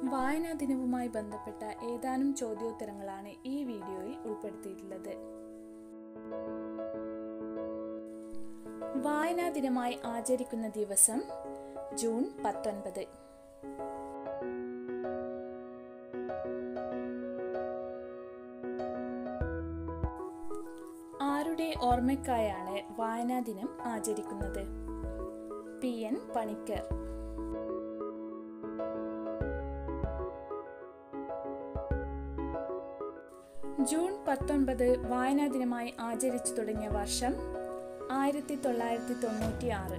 വായനാ ദിനവുമായി ബന്ധപ്പെട്ട ഏതാനും ചോദ്യോത്തരങ്ങളാണ് ഈ വീഡിയോയിൽ ഉൾപ്പെടുത്തിയിട്ടുള്ളത് വായനാ ദിനമായി ആചരിക്കുന്ന ദിവസം ജൂൺ പത്തൊൻപത് ആരുടെ ഓർമ്മയ്ക്കായാണ് വായനാ ദിനം ആചരിക്കുന്നത് പി എൻ പണിക്കർ ജൂൺ പത്തൊൻപത് വായനാ ദിനമായി ആചരിച്ചു തുടങ്ങിയ വർഷം ആയിരത്തി തൊള്ളായിരത്തി തൊണ്ണൂറ്റി ആറ്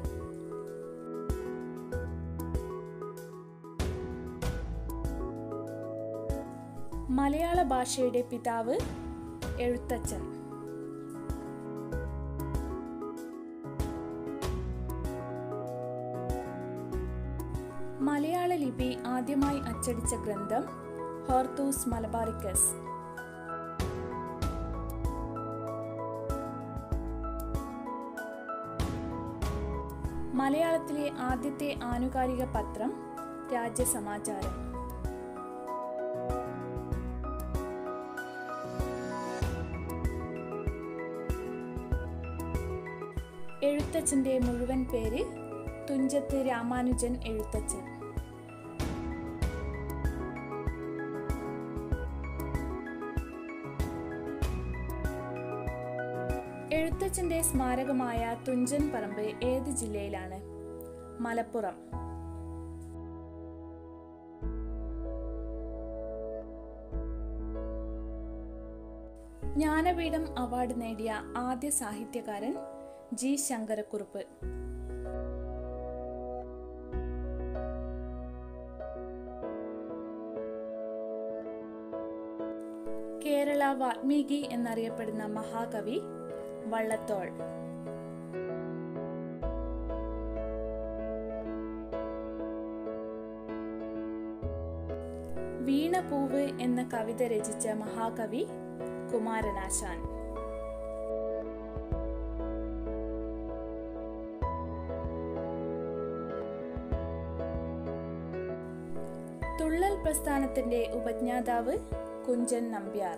മലയാള ഭാഷയുടെ പിതാവ് എഴുത്തച്ഛൻ മലയാള ലിപി ആദ്യമായി അച്ചടിച്ച ഗ്രന്ഥം ഹോർത്തൂസ് മലബാറിക്കസ് മലയാളത്തിലെ ആദ്യത്തെ ആനുകാലിക പത്രം രാജ്യസമാചാരം എഴുത്തച്ഛന്റെ മുഴുവൻ പേര് തുഞ്ചത്ത് രാമാനുജൻ എഴുത്തച്ഛൻ എഴുത്തച്ഛന്റെ സ്മാരകമായ തുഞ്ചൻ പറമ്പ് ഏത് ജില്ലയിലാണ് മലപ്പുറം ജ്ഞാനപീഠം അവാർഡ് നേടിയ ആദ്യ സാഹിത്യകാരൻ ജി ശങ്കരക്കുറുപ്പ് കേരള വാൽമീകി എന്നറിയപ്പെടുന്ന മഹാകവി വള്ളത്തോൾ വീണപൂവ് എന്ന കവിത രചിച്ച മഹാകവി കുമാരനാശാൻ തുള്ളൽ പ്രസ്ഥാനത്തിന്റെ ഉപജ്ഞാതാവ് കുഞ്ചൻ നമ്പ്യാർ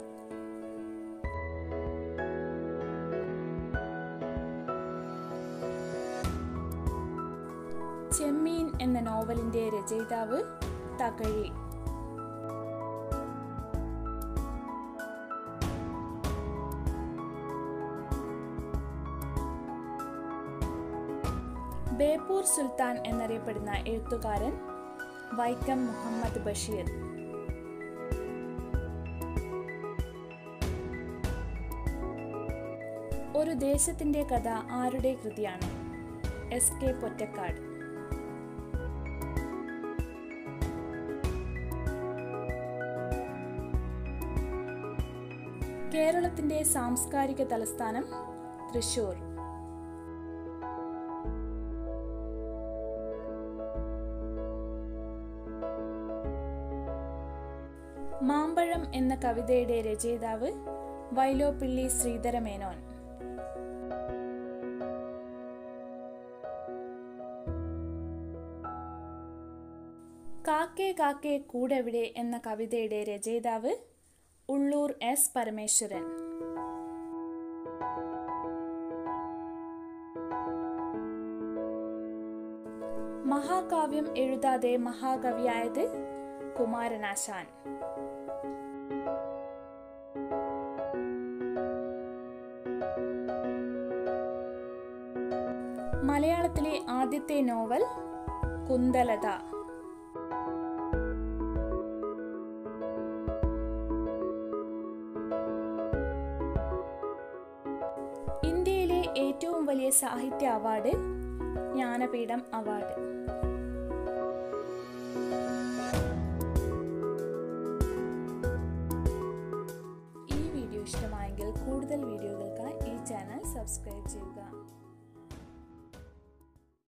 ചെമ്മീൻ എന്ന നോവലിന്റെ രചയിതാവ് തകഴി ബേപ്പൂർ സുൽത്താൻ എന്നറിയപ്പെടുന്ന എഴുത്തുകാരൻ വൈക്കം മുഹമ്മദ് ബഷീർ ഒരു ദേശത്തിന്റെ കഥ ആരുടെ കൃതിയാണ് എസ് കെ പൊറ്റക്കാട് കേരളത്തിന്റെ സാംസ്കാരിക തലസ്ഥാനം തൃശൂർ മാമ്പഴം എന്ന കവിതയുടെ രചയിതാവ് വൈലോപ്പിള്ളി ശ്രീധരമേനോൻ കാക്കേ കാക്കേ കൂടെവിടെ എന്ന കവിതയുടെ രചയിതാവ് ഉള്ളൂർ എസ് പരമേശ്വരൻ മഹാകാവ്യം എഴുതാതെ മഹാകവിയായത് കുമാരനാശാൻ മലയാളത്തിലെ ആദ്യത്തെ നോവൽ കുന്തലത ഇന്ത്യയിലെ ഏറ്റവും വലിയ സാഹിത്യ അവാർഡ് ജ്ഞാനപീഠം അവാർഡ് ഈ വീഡിയോ ഇഷ്ടമായെങ്കിൽ കൂടുതൽ വീഡിയോകൾക്കായി ഈ ചാനൽ സബ്സ്ക്രൈബ് ചെയ്യുക